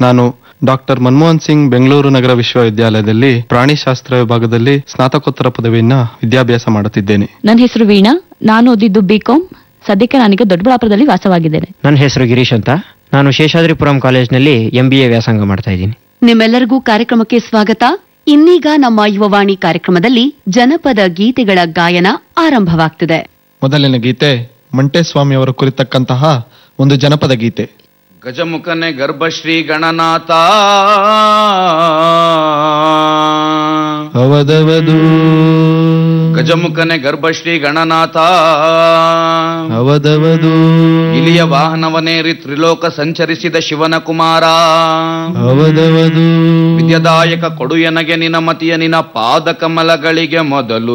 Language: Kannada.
ನಾನು ಡಾಕ್ಟರ್ ಮನಮೋಹನ್ ಸಿಂಗ್ ಬೆಂಗಳೂರು ನಗರ ವಿಶ್ವವಿದ್ಯಾಲಯದಲ್ಲಿ ಪ್ರಾಣಿಶಾಸ್ತ್ರ ವಿಭಾಗದಲ್ಲಿ ಸ್ನಾತಕೋತ್ತರ ಪದವಿಯನ್ನ ವಿದ್ಯಾಭ್ಯಾಸ ಮಾಡುತ್ತಿದ್ದೇನೆ ನನ್ನ ಹೆಸರು ವೀಣಾ ನಾನು ಓದಿದ್ದು ಬಿಕಾಂ ಸದ್ಯಕ್ಕೆ ನಾನೀಗ ದೊಡ್ಡಬಳ್ಳಾಪುರದಲ್ಲಿ ವಾಸವಾಗಿದ್ದೇನೆ ನನ್ನ ಹೆಸರು ಗಿರೀಶ್ ಅಂತ ನಾನು ಶೇಷಾದ್ರಿಪುರಂ ಕಾಲೇಜ್ನಲ್ಲಿ ಎಂ ಬಿ ಎ ವ್ಯಾಸಂಗ ಮಾಡ್ತಾ ಇದ್ದೀನಿ ನಿಮ್ಮೆಲ್ಲರಿಗೂ ಕಾರ್ಯಕ್ರಮಕ್ಕೆ ಸ್ವಾಗತ ಇನ್ನೀಗ ನಮ್ಮ ಯುವವಾಣಿ ಕಾರ್ಯಕ್ರಮದಲ್ಲಿ ಜನಪದ ಗೀತೆಗಳ ಗಾಯನ ಆರಂಭವಾಗ್ತಿದೆ ಮೊದಲಿನ ಗೀತೆ ಮಂಟೇಸ್ವಾಮಿ ಅವರ ಕುರಿತಕ್ಕಂತಹ ಒಂದು ಜನಪದ ಗೀತೆ ಗಜಮುಖನೆ ಗರ್ಭಶ್ರೀ ಗಣನಾಥ ಅವದವದು ಗಜಮುಖನೆ ಗರ್ಭಶ್ರೀ ಗಣನಾಥ ಅವದವದು ಇಲಿಯ ವಾಹನವನೇರಿ ತ್ರಿಲೋಕ ಸಂಚರಿಸಿದ ಶಿವನ ಕುಮಾರ ಅವದವದು ವಿದ್ಯದಾಯಕ ಕೊಡು ಎನಗೆ ನಿನ ಮತಿಯ ನಿನ ಪಾದ ಕಮಲಗಳಿಗೆ ಮೊದಲು